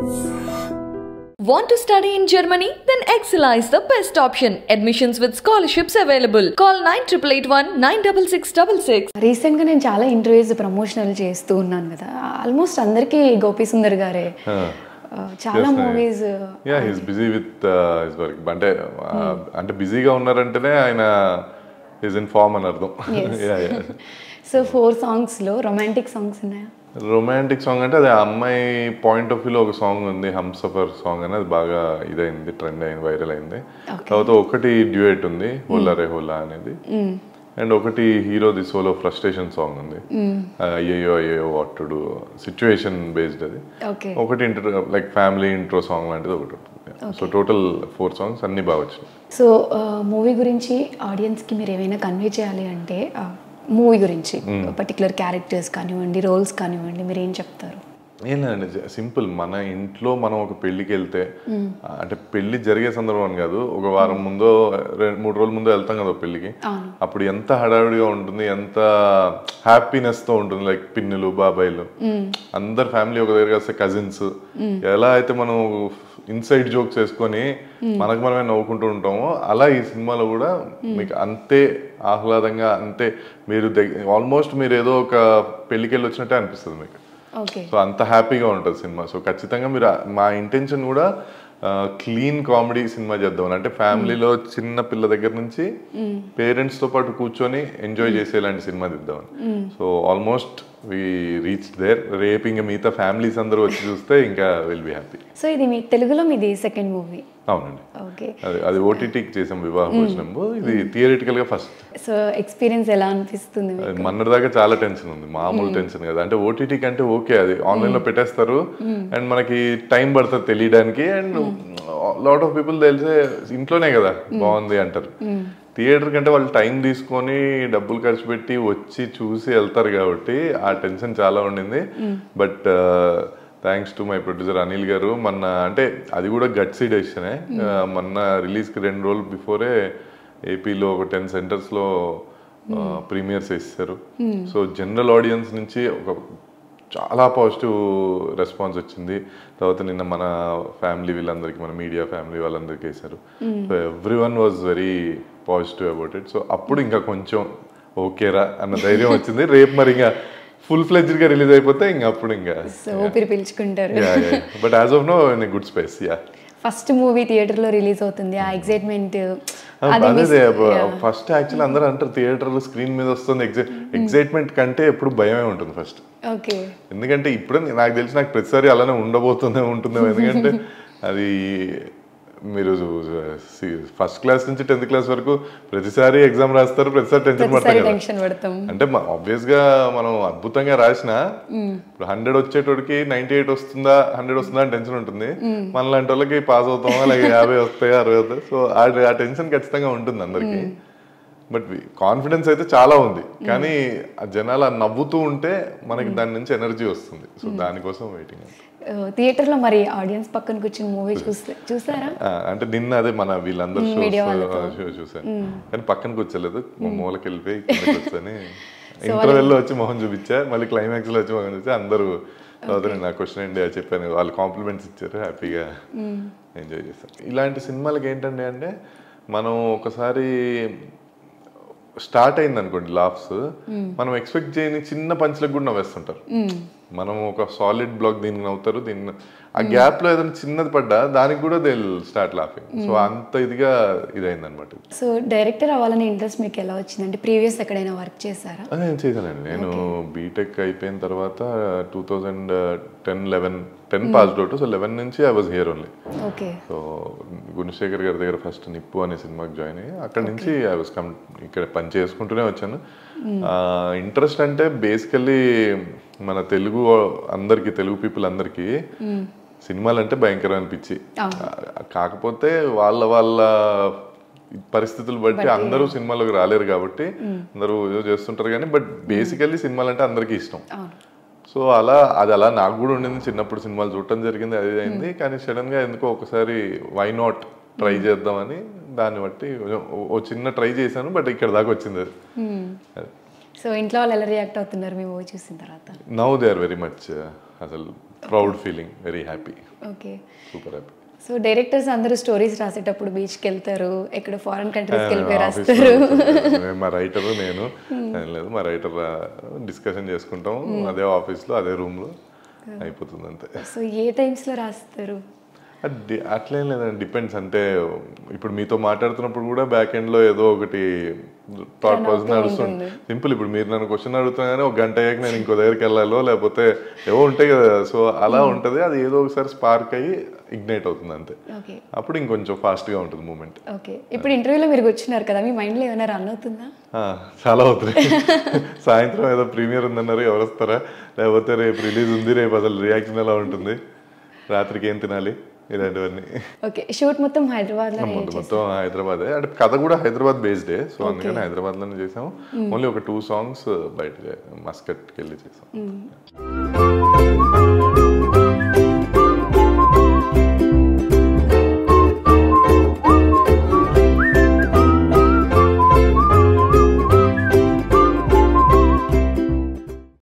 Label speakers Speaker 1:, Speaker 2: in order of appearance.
Speaker 1: Want to study in Germany? Then Excella is the best option. Admissions with scholarships available. Call 9881 96666.
Speaker 2: రీసెంట్గా నేను చాలా interviews promotional చేస్తూ ఉన్నాను కదా ఆల్మోస్ట్ అందరికీ గోపి సుందర్ గారే ఆ, చాలా movies
Speaker 3: yeah he's busy with his work అంటే uh, అంటే బిజీగా ఉన్నారంటేనే ఆయన ఈజ్ ఇన్ ఫార్మ్ అని అర్థం
Speaker 2: సో ఫోర్ సాంగ్స్లో రొమాంటిక్ సాంగ్స్ ఉన్నాయా
Speaker 3: రొమాంటిక్ సాంగ్ అంటే అది ఆ అమ్మాయి పాయింట్ ఆఫ్ వ్యూలో ఒక సాంగ్ ఉంది హమ్ సఫర్ సాంగ్ అని అది బాగా ఇదైంది ట్రెండ్ అయింది వైరల్ అయింది తర్వాత ఒకటి డ్యూయట్ ఉంది హోలా రే హోలా అనేది అండ్ ఒకటి హీరోది సోలో ఫ్రస్ట్రేషన్ సాంగ్ ఉంది అయ్యో అయ్యో what to do situation based అది
Speaker 2: ఓకే
Speaker 3: ఒకటి inter like family intro song లాంటిది ఒకటి ఉంటుంది సో టోటల్ ఫోర్ సాంగ్స్ అన్ని బాగా వచ్చినాయి
Speaker 2: సో మూవీ గురించి ఆడియన్స్కి మీరు ఏమైనా కన్వే చేయాలి అంటే మూవీ గురించి పర్టికులర్ క్యారెక్టర్స్ కానివ్వండి రోల్స్ కానివ్వండి మీరు ఏం చెప్తారు
Speaker 3: ఏం లేదండి సింపుల్ మన ఇంట్లో మనం ఒక పెళ్ళికి వెళ్తే ఆ, అంటే పెళ్లి జరిగే సందర్భం అని కాదు ఒక వారం ముందో రెండు మూడు రోజుల ముందో వెళ్తాం కదా ఒక పెళ్ళికి అప్పుడు ఎంత హడావిడిగా ఉంటుంది ఎంత హ్యాపీనెస్ తో ఉంటుంది లైక్ పిన్నులు బాబాయిలు అందరు ఫ్యామిలీ ఒక దగ్గర వస్తే కజిన్స్ ఎలా అయితే మనం ఇన్సైడ్ జోక్స్ వేసుకొని మనకు మనమే నవ్వుకుంటూ ఉంటామో అలా ఈ సినిమాలో కూడా మీకు అంతే ఆహ్లాదంగా అంతే మీరు ఆల్మోస్ట్ మీరు ఏదో ఒక పెళ్ళికి వెళ్ళి వచ్చినట్టే అనిపిస్తుంది మీకు
Speaker 2: ఓకే
Speaker 3: సో అంత హ్యాపీగా ఉంటుంది సినిమా సో ఖచ్చితంగా మీరు ఆ- మా ఇంటెన్షన్ కూడా క్లీన్ కామెడీ సినిమా చేద్దాం అంటే ఫ్యామిలీలో చిన్న పిల్ల దగ్గర నుంచి పేరెంట్స్ తో పాటు కూర్చొని ఎంజాయ్ చేసేలాంటి సినిమా తీద్దామని so almost we reach there రేపు ఇంకా మిగతా ఫ్యామిలీస్ అందరూ వచ్చి చూస్తే ఇంకా విల్ బి హ్యాపీ
Speaker 2: సో ఇది మీ తెలుగులో మీది సెకండ్ మూవీ
Speaker 3: అవునండి
Speaker 2: ఓకే
Speaker 3: అది అది ఓటీటీకి చేసాం వివాహ భోజనంలో ఇది థియరిటికల్ గా ఫస్ట్
Speaker 2: సో ఎక్స్పీరియన్స్ ఎలా అనిపిస్తుంది మీకు?
Speaker 3: మొన్నటిదాకా చాలా టెన్షన్ ఉంది మామూలు టెన్షన్ కదా అంటే ఓటీటీ కంటే ఓకే అది ఆన్లైన్ లో పెట్టేస్తారు అండ్ మనకి టైం పడుతుంది తెలియడానికి అండ్ లాట్ ఆఫ్ పీపుల్ తెలిసే ఇంట్లోనే కదా బాగుంది అంటారు థియేటర్ కంటే వాళ్ళు టైం తీసుకొని డబ్బులు ఖర్చు పెట్టి వచ్చి చూసి వెళ్తారు కాబట్టి ఆ టెన్షన్ చాలా ఉండింది but thanks to my producer Anil గారు మొన్న అంటే అది కూడా గట్సీ డెసిషనే మొన్న రిలీజ్కి రెండు రోజులు బిఫోరే ఏపీలో ఒక టెన్ సెంటర్స్లో ప్రీమియర్స్ ఇస్తారు సో జనరల్ ఆడియన్స్ నుంచి ఒక చాలా పాజిటివ్ రెస్పాన్స్ వచ్చింది తర్వాత నిన్న మన ఫ్యామిలీ వీళ్ళందరికీ మన మీడియా ఫ్యామిలీ వాళ్ళందరికీ వేశారు so every one was very positive about it so అప్పుడు ఇంకా కొంచెం ఓకేరా అన్న ధైర్యం వచ్చింది రేపు మరి ఇంకా ఫుల్ గా రిలీజ్ అయిపోతే ఇంకా అప్పుడు ఇంకా
Speaker 2: సో ఊపిరి పీల్చుకుంటారు
Speaker 3: but as of now in good space yeah
Speaker 2: first movie థియేటర్లో రిలీజ్ అవుతుంది ఆ ఎక్సైట్మెంట్
Speaker 3: అదే ఫస్ట్ యాక్చువల్లీ అందరూ అంటారు థియేటర్ స్క్రీన్ మీద వస్తుంది ఎగ్జైట్మెంట్ కంటే ఎప్పుడు భయమే ఉంటుంది ఫస్ట్
Speaker 2: ఓకే
Speaker 3: ఎందుకంటే ఇప్పుడు నాకు తెలిసి నాకు ప్రతిసారి అలానే ఉండబోతుందే ఉంటుందేమో ఎందుకంటే అది మీరు ఫస్ట్ క్లాస్ నుంచి టెన్త్ క్లాస్ వరకు ప్రతిసారి ఎగ్జామ్ రాస్తారు ప్రతిసారి టెన్షన్ పడతారు
Speaker 2: ప్రతిసారి
Speaker 3: కదా
Speaker 2: టెన్షన్ పడతాం
Speaker 3: అంటే ఆబ్వియస్ గా మనం అద్భుతంగా రాసిన ఇప్పుడు హండ్రెడ్ వచ్చేటోడికి నైన్టీ ఎయిట్ వస్తుందా హండ్రెడ్ వస్తుందా అని టెన్షన్ ఉంటుంది మనలాంటి వాళ్ళకి పాస్ అవుతామా లేక యాభై వస్తాయా అరవై వస్తాయి సో ఆ టెన్షన్ ఖచ్చితంగా ఉంటుంది అందరికి బట్ కాన్ఫిడెన్స్ అయితే చాలా ఉంది కానీ ఆ జనాలు ఆ నవ్వుతూ ఉంటే మనకి దాని నుంచి ఎనర్జీ వస్తుంది సో దానికోసం వెయిటింగ్
Speaker 2: థియేటర్లో మరి ఆడియన్స్ పక్కన కూర్చుని మూవీ చూస్తే చూసారా
Speaker 3: అంటే నిన్న అదే మన వీళ్ళందరూ
Speaker 2: media
Speaker 3: షోస్ షో చూసాను కానీ పక్కన కూర్చోలేదు మా మూలకి వెళ్ళిపోయి కిందకి వచ్చాని ఇంటర్వెల్ లో వచ్చి మొహం చూపించా మళ్ళీ క్లైమాక్స్ లో వచ్చి మొహం చూపించా అందరూ తర్వాత నేను నా క్వశ్చన్ ఏంటి అది చెప్పాను వాళ్ళు కాంప్లిమెంట్స్ ఇచ్చారు హ్యాపీగా ఎంజాయ్ చేశాను ఇలాంటి సినిమాలకి ఏంటంటే అంటే మనం ఒకసారి స్టార్ట్ అయింది అనుకోండి లాఫ్స్ మనం ఎక్స్పెక్ట్ చేయని చిన్న పంచ్లకు కూడా నవ్వేస్తుంటారు మనం ఒక సాలిడ్ బ్లాక్ దీనికి నవ్వుతారు దీన్ని ఆ గ్యాప్ లో ఏదైనా చిన్నది పడ్డా దానికి కూడా దే స్టార్ట్ లాఫింగ్ సో అంత ఇదిగా ఇదైంది అనమాట
Speaker 2: సో డైరెక్టర్ అవ్వాలనే ఇంట్రెస్ట్ మీకు ఎలా వచ్చిందంటే ప్రీవియస్ ఎక్కడైనా వర్క్ చేశారా
Speaker 3: నేను చేశానండి నేను బీటెక్ అయిపోయిన తర్వాత two thousand ten eleven ten passed out so eleven నుంచి I was here only
Speaker 2: okay
Speaker 3: so Gunasekhar గారి దగ్గర ఫస్ట్ నిప్పు అనే సినిమాకి జాయిన్ అయ్యి అక్కడ నుంచి ఐ వాజ్ కమ్ ఇక్కడ పని చేసుకుంటూనే వచ్చాను ఇంట్రెస్ట్ అంటే బేసికల్లీ మన తెలుగు అందరికి తెలుగు పీపుల్ అందరికి సినిమాలు అంటే భయంకరమైన పిచ్చి ఆ, కాకపోతే వాళ్ళ వాళ్ళ పరిస్థితులు బట్టి అందరూ సినిమాలోకి రాలేరు కాబట్టి అందరూ ఏదో చేస్తుంటారు కానీ బట్ బేసికల్లీ సినిమాలు అంటే అందరికీ ఇష్టం
Speaker 2: అవును
Speaker 3: సో అలా అది అలా నాకు కూడా ఉండింది చిన్నప్పుడు సినిమాలు చూడటం జరిగింది అది అయింది కానీ సడన్ గా ఎందుకో ఒకసారి వై నాట్ ట్రై చేద్దామని దాన్ని బట్టి కొంచెం ఓ- ఓ చిన్న ట్రై చేశాను బట్ ఇక్కడ దాకా వచ్చింది అది
Speaker 2: సో ఇంట్లో వాళ్ళు ఎలా రియాక్ట్ అవుతున్నారు మీ మూవీ చూసిన తర్వాత
Speaker 3: now they are very much అసలు proud feeling very happy
Speaker 2: okay
Speaker 3: super happy
Speaker 2: so directors అందరూ స్టోరీస్ రాసేటప్పుడు బీచ్కి వెళ్తారు ఎక్కడ ఫారెన్ కంట్రీస్కి వెళ్ళిపోయి రాస్తారు
Speaker 3: మా రైటర్ నేను ఏం లేదు మా రైటర్ డిస్కషన్ చేసుకుంటాం అదే ఆఫీస్లో అదే రూమ్లో అయిపోతుంది అంతే
Speaker 2: సో ఏ టైమ్స్లో రాస్తారు
Speaker 3: అది అట్లేం లేదండి డిపెండ్స్ అంటే ఇప్పుడు మీతో మాట్లాడుతున్నప్పుడు కూడా బ్యాక్ ఎండ్ లో ఏదో ఒకటి థాట్ ప్రాసెస్ నడుస్తుంది సింపుల్ ఇప్పుడు మీరు నన్ను క్వశ్చన్ అడుగుతున్నాగానే ఒక గంట అయ్యాక నేను ఇంకో దగ్గరికి వెళ్ళాలో లేకపోతే ఏవో ఉంటాయి కదా సో అలా ఉంటది అది ఏదో ఒకసారి స్పార్క్ అయ్యి ఇగ్నైట్ అవుతుంది అంతే
Speaker 2: ఓకే
Speaker 3: అప్పుడు ఇంకొంచెం ఫాస్ట్ గా ఉంటుంది మూమెంట్
Speaker 2: ఓకే ఇప్పుడు ఇంటర్వ్యూలో మీరు వచ్చినారు కదా మీ మైండ్లో ఏమైనా రన్ అవుతుందా
Speaker 3: చాలా అవుతుంది సాయంత్రం ఏదో ప్రీమియర్ ఉందన్నారు ఎవరు వస్తారా లేకపోతే రేపు రిలీజ్ ఉంది రేపు అసలు రియాక్షన్ ఎలా ఉంటుంది రాత్రికి ఏం తినాలి ఇలాంటివన్నీ
Speaker 2: ఓకే షూట్ మొత్తం హైదరాబాద్లో
Speaker 3: మొత్తం మొత్తం హైదరాబాదే అంటే కథ కూడా హైదరాబాద్ బేస్డే సో అందుకని హైదరాబాద్ లోనే చేసాము ఓన్లీ ఒక టూ సాంగ్స్ బయట మస్కట్కి వెళ్ళి చేసాం